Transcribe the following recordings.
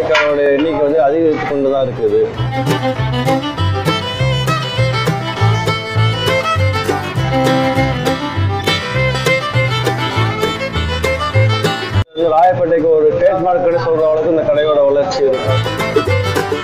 வாடிக்கையாளருடைய எண்ணிக்கை வந்து அதிகரித்து கொண்டு தான் இருக்குது இது ராயப்பேட்டைக்கு ஒரு டேட் மார்க்கெட் சொல்ற அளவுக்கு இந்த கடையோட வளர்ச்சி இருக்கு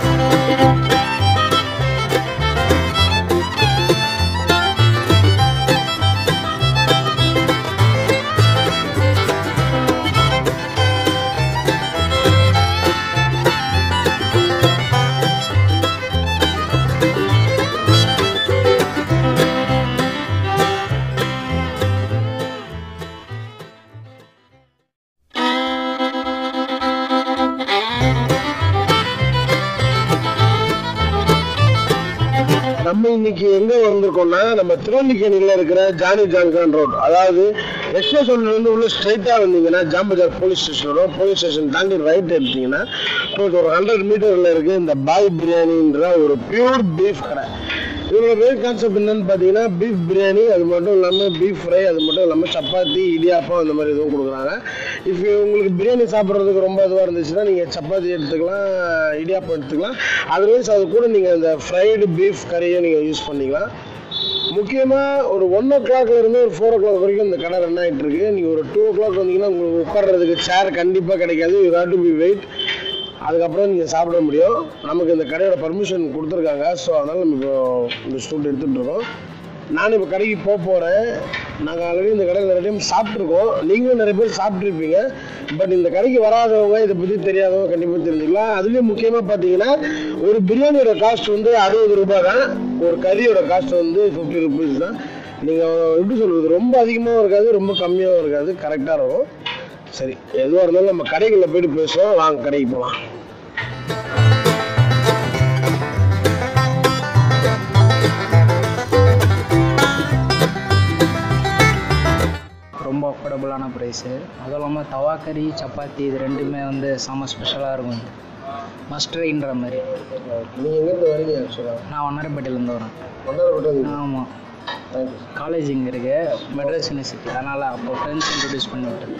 நம்ம இன்னைக்கு எங்க வந்திருக்கோம்னா நம்ம திருவல்லிக்கேணியில இருக்கிற ஜானி ஜான்கான் ரோட் அதாவது எக்ஸ்பிரஸ் இருந்து உள்ள ஸ்ட்ரைட்டா வந்தீங்கன்னா ஜாம்பஜார் போலீஸ் ஸ்டேஷன் வரும் போலீஸ் ஸ்டேஷன் தாண்டி ரைட் எடுத்தீங்கன்னா இப்போ ஒரு ஹண்ட்ரட் மீட்டர்ல இருக்கு இந்த பாய் பிரியாணின்ற ஒரு பியூர் பீஃப் கடை இதோட மெயின் கான்செப்ட் என்னன்னு பார்த்தீங்கன்னா பீஃப் பிரியாணி அது மட்டும் இல்லாமல் பீஃப் ஃப்ரை அது மட்டும் இல்லாமல் சப்பாத்தி இடியாப்பம் அந்த மாதிரி இதுவும் கொடுக்குறாங்க இஃப் உங்களுக்கு பிரியாணி சாப்பிட்றதுக்கு ரொம்ப இதுவாக இருந்துச்சுன்னா நீங்கள் சப்பாத்தி எடுத்துக்கலாம் இடியாப்பம் எடுத்துக்கலாம் அதர்வைஸ் அது கூட நீங்கள் இந்த ஃப்ரைடு பீஃப் கறியை நீங்கள் யூஸ் பண்ணிக்கலாம் முக்கியமாக ஒரு ஒன் ஓ கிளாக்ல இருந்து ஒரு ஃபோர் ஓ கிளாக் வரைக்கும் இந்த கடை ரன் ஆகிட்டு இருக்கு நீங்கள் ஒரு டூ ஓ கிளாக் வந்தீங்கன்னா உங்களுக்கு உட்கார்றதுக்கு சேர் கண்டிப்பாக கிடைக்காது you have to be wait அதுக்கப்புறம் நீங்கள் சாப்பிட முடியும் நமக்கு இந்த கடையோட பர்மிஷன் கொடுத்துருக்காங்க ஸோ அதனால் நம்ம இப்போ இந்த ஸ்டூட் எடுத்துகிட்டு இருக்கோம் நான் இப்போ கடைக்கு போக போகிறேன் நாங்கள் ஆல்ரெடி இந்த கடையில் நிறைய டைம் சாப்பிட்ருக்கோம் நீங்களும் நிறைய பேர் சாப்பிட்ருப்பீங்க பட் இந்த கடைக்கு வராதவங்க இதை பற்றி தெரியாதவங்க கண்டிப்பாக தெரிஞ்சுக்கலாம் அதுலேயும் முக்கியமாக பார்த்தீங்கன்னா ஒரு பிரியாணியோட காஸ்ட் வந்து அறுபது ரூபாய் தான் ஒரு கறியோட காஸ்ட் வந்து ஃபிஃப்டி ருபீஸ் தான் நீங்கள் எப்படி சொல்கிறது ரொம்ப அதிகமாகவும் இருக்காது ரொம்ப கம்மியாகவும் இருக்காது கரெக்டாக இருக்கும் சரி எதுவாக இருந்தாலும் நம்ம கடைகளில் போயிட்டு பேசுவோம் வாங்க கடைக்கு போகலாம் ரொம்ப அஃபோர்டபுளான ப்ரைஸு அதுவும் இல்லாமல் தவா கறி சப்பாத்தி இது ரெண்டுமே வந்து செம்ம ஸ்பெஷலாக இருக்கும் மஸ்ட்ரைன்ற மாதிரி நீங்கள் எங்கேருந்து வரீங்க ஆக்சுவலாக நான் வண்ணாரப்பேட்டையிலேருந்து வரேன் ஒன்றரை ஆமாம் தேங்க்யூ காலேஜ் இங்கே இருக்கு மெட்ராஸ் யூனிவர்சிட்டி அதனால் அப்போ ஃப்ரெண்ட்ஸ் இன்ட்ரடியூஸ் பண்ணி விட்டேன்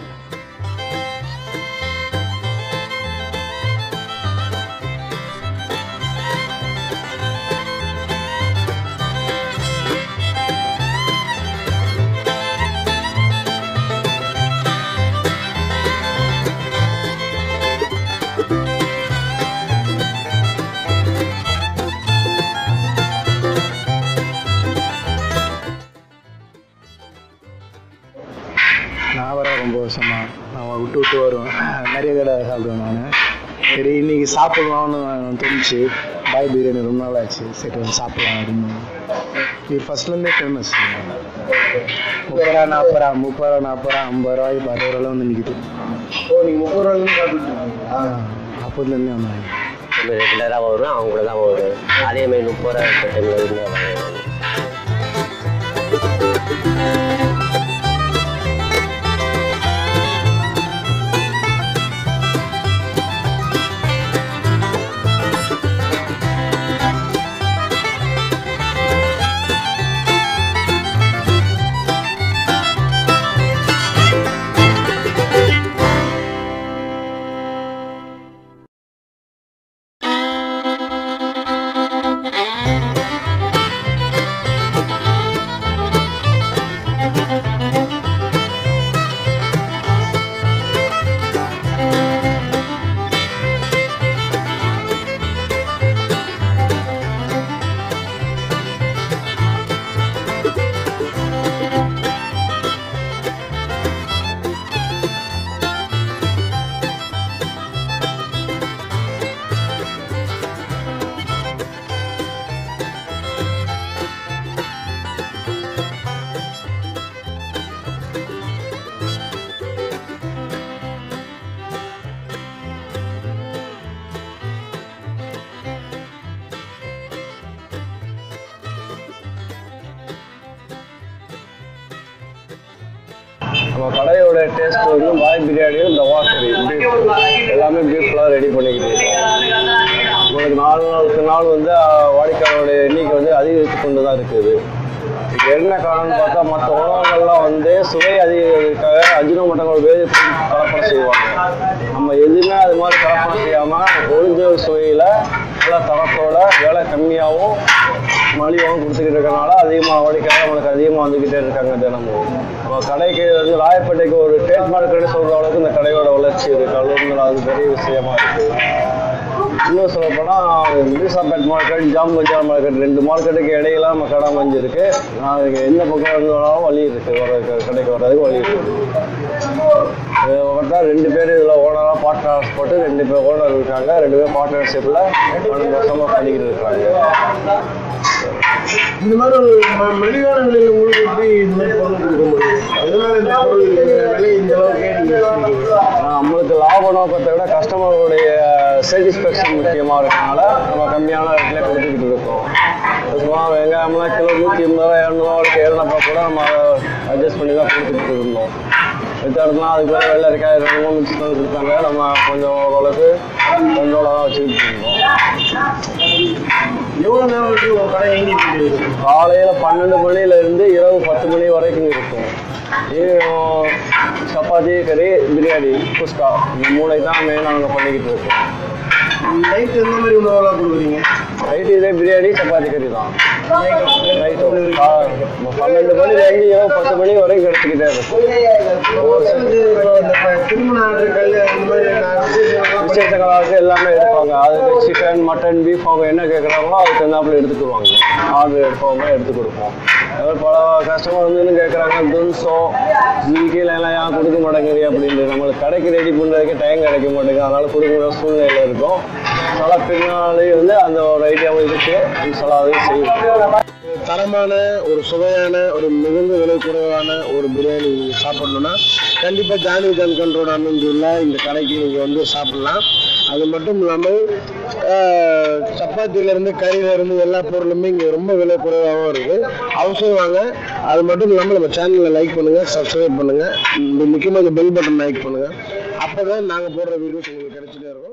நான் வர ரொம்ப வருஷமா நான் விட்டு விட்டு வருவேன் நிறைய கடை சாப்பிடுவேன் நான் சரி இன்னைக்கு சாப்பிடலாம்னு தோணுச்சு பாய் பிரியாணி ரொம்ப நாள் ஆச்சு சரி வந்து சாப்பிடலாம் அப்படின்னு இது ஃபர்ஸ்ட்லேருந்தே ஃபேமஸ் முப்பது ரூபா நாற்பது ரூபா முப்பது ரூபா நாற்பது ரூபா ஐம்பது ரூபாய் அறுபது ரூபாய் வந்து நிற்கிது ஓ நீங்கள் முப்பது ரூபாய்க்கு சாப்பிட்டுட்டு இருக்கீங்களா அப்போதுலேருந்தே வந்தாங்க ரெகுலராக வரும் அவங்க கூட தான் வரும் அதே மாதிரி முப்பது ரூபா டைமில் இருந்து வாங்குவேன் நம்ம கடையோட டேஸ்ட் வந்து பாய் பிரியாணியும் தவா கறி beef. எல்லாமே பீஃப்லாம் ரெடி பண்ணிக்கிட்டு இருக்கோம் உங்களுக்கு நாலு நாளுக்கு நாள் வந்து அஹ், வாடிக்கையாளருடைய எண்ணிக்கை வந்து அதிகரித்து கொண்டு தான் இருக்குது இதுக்கு என்ன காரணம்னு பார்த்தா மற்ற உணவுகள்லாம் வந்து சுவை அதிகரிக்காக அஜினோமோட்டோகள் வேதி கலப்படம் செய்வாங்க நம்ம எதுவுமே அது மாதிரி கலப்படம் செய்யாமல் ஒரிஜினல் சுவையில் நல்ல தரத்தோட விலை கம்மியாகவும் மலிவாகவும் கொடுத்துக்கிட்டு இருக்கறனால அதிகமாக வாடிக்கையாக நம்மளுக்கு அதிகமாக வந்துக்கிட்டே இருக்காங்க தினமும் இப்போ கடைக்கு வந்து ராயப்பேட்டைக்கு ஒரு டேட் மார்க்கெட் சொல்கிற அளவுக்கு இந்த கடையோட வளர்ச்சி இருக்கு அது அது பெரிய விஷயமா இருக்குது இன்னும் சொல்ல போனால் Meesapet market Jambazar market ரெண்டு மார்க்கெட்டுக்கு இடையில நம்ம கடை அமைஞ்சிருக்கு அதுக்கு எந்த பக்கம் இருந்து வேணாலும் வழி இருக்கு வர கடைக்கு வர்றதுக்கு வழி இருக்கு இது பார்த்தா ரெண்டு பேர் இதில் ஓனராக பார்ட்னர்ஸ் போட்டு ரெண்டு பேர் ஓனர் இருக்காங்க ரெண்டு பேர் பார்ட்னர்ஷிப்பில் பன்னெண்டு வருஷமாக பண்ணிக்கிட்டு இருக்காங்க இந்த மாதிரி ஒரு ம- மலிவான விலையில உங்களுக்கு எப்படி இந்த மாதிரி பொருள் கொடுக்க முடியும் அதனால இந்த பொருள் விலை இந்த அளவுக்கு நீங்க வச்சிருக்கீங்க. ஆனா, நம்மளுக்கு லாப நோக்கத்தை விட கஸ்டமருடைய சாட்டிஸ்ஃபேக்ஷன் முக்கியமாக இருக்கனால நம்ம கம்மியான ரேட்லேயே கொடுத்துக்கிட்டு இருக்கோம் சும்மா வெங்காயம்லாம் கிலோ நூற்றி எண்பது ரூபா இரநூறுவா வரைக்கும் ஏறினப்போ கூட நம்ம அட்ஜஸ்ட் பண்ணி தான் கொடுத்துக்கிட்டு இருந்தோம் மித்த இடத்துலாம் அதுக்கு மேலே வெள்ளரிக்காய் ரெண்டு மூணு மிக்ஸ் பண்ணி கொடுத்தாங்க நம்ம கொஞ்சம் ஓரளவுக்கு கண்ட்ரோலாக தான் வச்சுக்கிட்டு இருந்தோம் எவ்வளவு நேரம் வரைக்கும் உங்க கடை இயங்கிட்டு இருக்கு காலையில் பன்னெண்டு மணில இருந்து இரவு பத்து மணி வரைக்கும் இருக்கும் இது சப்பாத்தி கறி பிரியாணி குஸ்கா இந்த மூளை தான் மெயினாக நாங்கள் பண்ணிக்கிட்டு இருக்கோம் நைட் எந்த மாதிரி உணவெல்லாம் கொடுக்குறீங்க நைட்டு இதே பிரியாணி சப்பாத்தி கறி தான் நைட்டு பன்னெண்டு மணிலேருந்து இரவு பத்து மணி வரைக்கும் கிடச்சிக்கிட்டே இருக்கும் வந்து இப்போ இந்த ப- திருமண ஆர்டர் கல்யாணம் இந்த மாதிரி நான் விசேஷம்லாம் பண்ணி- விசேஷங்களாக எல்லாமே எடுப்பாங்க அதுக்கு சிக்கன் மட்டன் பீஃப் அவங்க என்ன கேட்குறாங்களோ அதுக்கு தகுந்தாப்புல எடுத்துக்குவாங்க ஆர்டர் எடுப்பவங்க எடுத்து கொடுப்போம் அதாவது பல கஸ்டமர் வந்து என்ன கேட்குறாங்க துன்சோ ஸ்விக்கியில் எல்லாம் ஏன் கொடுக்க மாட்டேங்குது அப்படின்ட்டு நம்மளுக்கு கடைக்கு ரெடி பண்ணுறதுக்கு டைம் கிடைக்க மாட்டேங்குது அதனால கொடுக்க முடியாத சூழ்நிலையில் இருக்கும் சில பின்னாலே வந்து அந்த ஒரு ஐடியாவும் இருக்கு சில அதையும் செய்யும் தரமான ஒரு சுவையான ஒரு மிகுந்த விலை குறைவான ஒரு பிரியாணி நீங்கள் சாப்பிடணும்னா கண்டிப்பாக ஜானி ஜான்கன் ரோடு அமைந்துள்ள இந்த கடைக்கு நீங்கள் வந்து சாப்பிடலாம் அது மட்டும் இல்லாமல் ஆஹ், சப்பாத்தியிலேருந்து கறியிலேருந்து எல்லா பொருளுமே இங்கே ரொம்ப விலை குறைவாகவும் இருக்குது அவசியம் வாங்க அது மட்டும் இல்லாமல் நம்ம சேனலில் லைக் பண்ணுங்கள் சப்ஸ்கிரைப் பண்ணுங்கள் இந்த முக்கியமாக இந்த பெல் பட்டன் லைக் பண்ணுங்கள் அப்போ தான் நாங்கள் போடுற வீடியோஸ் உங்களுக்கு கிடைச்சிட்டே இருக்கும்